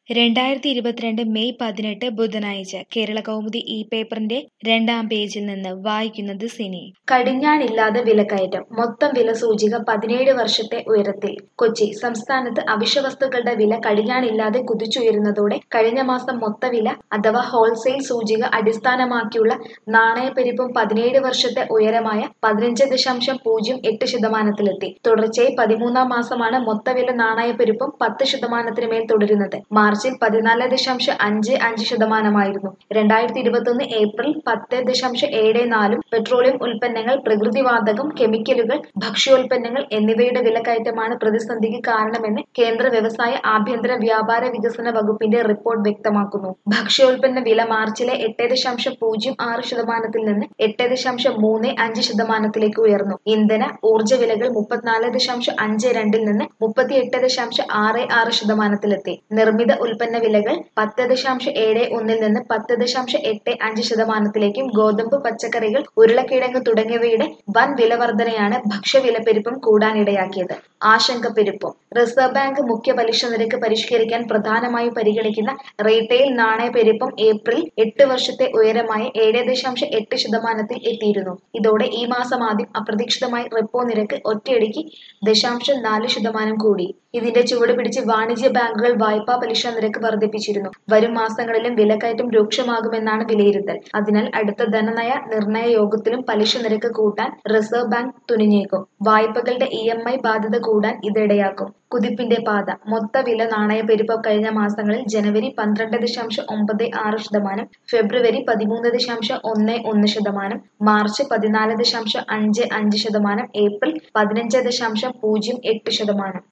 രണ്ടായിരത്തി ഇരുപത്തിരണ്ട് മെയ് പതിനെട്ട് ബുധനാഴ്ച കേരളകൗമുദി ഈ പേപ്പറിന്റെ രണ്ടാം പേജിൽ നിന്ന് വായിക്കുന്നത് സിനി കടിഞ്ഞാണില്ലാതെ വിലക്കയറ്റം മൊത്തം വില സൂചിക പതിനേഴ് വർഷത്തെ ഉയരത്തിൽ കൊച്ചി സംസ്ഥാനത്ത് അവശ്യവസ്തുക്കളുടെ വില കടിഞ്ഞാണില്ലാതെ കുതിച്ചുയരുന്നതോടെ കഴിഞ്ഞ മാസം മൊത്തവില അഥവാ ഹോൾസെയിൽ സൂചിക അടിസ്ഥാനമാക്കിയുള്ള നാണയപ്പെരുപ്പം പതിനേഴ് വർഷത്തെ ഉയരമായ പതിനഞ്ച് ദശാംശം പൂജ്യം എട്ട് ശതമാനത്തിലെത്തി തുടർച്ചയായി പതിമൂന്നാം മാസമാണ് മൊത്തവില നാണയപ്പെരുപ്പം പത്ത് ശതമാനത്തിന് മേൽ തുടരുന്നത് മാർച്ചിൽ പതിനാല് ദശാംശം അഞ്ച് അഞ്ച് ശതമാനമായിരുന്നു രണ്ടായിരത്തി ഇരുപത്തൊന്ന് ഏപ്രിൽ പത്ത് ദശാംശം ഏഴ് നാലും പെട്രോളിയം ഉൽപ്പന്നങ്ങൾ പ്രകൃതിവാതകം കെമിക്കലുകൾ ഭക്ഷ്യോൽപ്പന്നങ്ങൾ എന്നിവയുടെ വിലക്കയറ്റമാണ് പ്രതിസന്ധിക്ക് കാരണമെന്ന് കേന്ദ്ര വ്യവസായ ആഭ്യന്തര വ്യാപാര വികസന വകുപ്പിന്റെ റിപ്പോർട്ട് വ്യക്തമാക്കുന്നു ഭക്ഷ്യോൽപ്പന്ന വില മാർച്ചിലെ എട്ട് ദശാംശം പൂജ്യം ആറ് ശതമാനത്തിൽ നിന്ന് എട്ട് ദശാംശം മൂന്ന് അഞ്ച് ശതമാനത്തിലേക്ക് ഉയർന്നു ഇന്ധന ഊർജ്ജ വിലകൾ മുപ്പത്തിനാല് ദശാംശം അഞ്ച് രണ്ടിൽ നിന്ന് മുപ്പത്തിയെട്ട് ദശാംശം ആറ് ആറ് ശതമാനത്തിലെത്തി നിർമ്മിത ഉൽപ്പന്ന വിലകൾ പത്ത് ദശാംശം ഏഴ് ഒന്നിൽ നിന്ന് പത്ത് ദശാംശം എട്ട് അഞ്ച് ശതമാനത്തിലേക്കും ഗോതമ്പ് പച്ചക്കറികൾ ഉരുളക്കിഴങ്ങ് തുടങ്ങിയവയുടെ വൻ വിലവർധനയാണ് ഭക്ഷ്യവിലപ്പെരുപ്പം കൂടാനിടയാക്കിയത് ആശങ്കപ്പെരുപ്പം റിസർവ് ബാങ്ക് മുഖ്യ പലിശ നിരക്ക് പരിഷ്കരിക്കാൻ പ്രധാനമായും പരിഗണിക്കുന്ന റീറ്റെയിൽ നാണയപ്പെരുപ്പം ഏപ്രിൽ എട്ട് വർഷത്തെ ഉയരമായ ഏഴ് ദശാംശം എട്ട് ശതമാനത്തിൽ എത്തിയിരുന്നു ഇതോടെ ഈ മാസം ആദ്യം അപ്രതീക്ഷിതമായി റിപ്പോ നിരക്ക് ഒറ്റയടിക്ക് ദശാംശം നാല് ശതമാനം കൂടി ഇതിന്റെ ചുവട് പിടിച്ച് വാണിജ്യ ബാങ്കുകൾ വായ്പാ പലിശ നിരക്ക് വർദ്ധിപ്പിച്ചിരുന്നു വരും മാസങ്ങളിലും വിലക്കയറ്റം രൂക്ഷമാകുമെന്നാണ് വിലയിരുത്തൽ അതിനാൽ അടുത്ത ധനനയ നിർണയ യോഗത്തിലും പലിശ നിരക്ക് കൂട്ടാൻ റിസർവ് ബാങ്ക് തുനിഞ്ഞേക്കും വായ്പകളുടെ ഇ എം ഐ ബാധ്യത കൂടാൻ ഇതിടയാക്കും കുതിപ്പിന്റെ പാത മൊത്ത വില നാണയ പെരുപ്പം കഴിഞ്ഞ മാസങ്ങളിൽ ജനുവരി പന്ത്രണ്ട് ദശാംശം ഒമ്പത് ആറ് ശതമാനം ഫെബ്രുവരി പതിമൂന്ന് ദശാംശം ഒന്ന് ഒന്ന് ശതമാനം മാർച്ച് പതിനാല് ദശാംശം അഞ്ച് അഞ്ച് ശതമാനം ഏപ്രിൽ പതിനഞ്ച് ദശാംശം പൂജ്യം എട്ട് ശതമാനം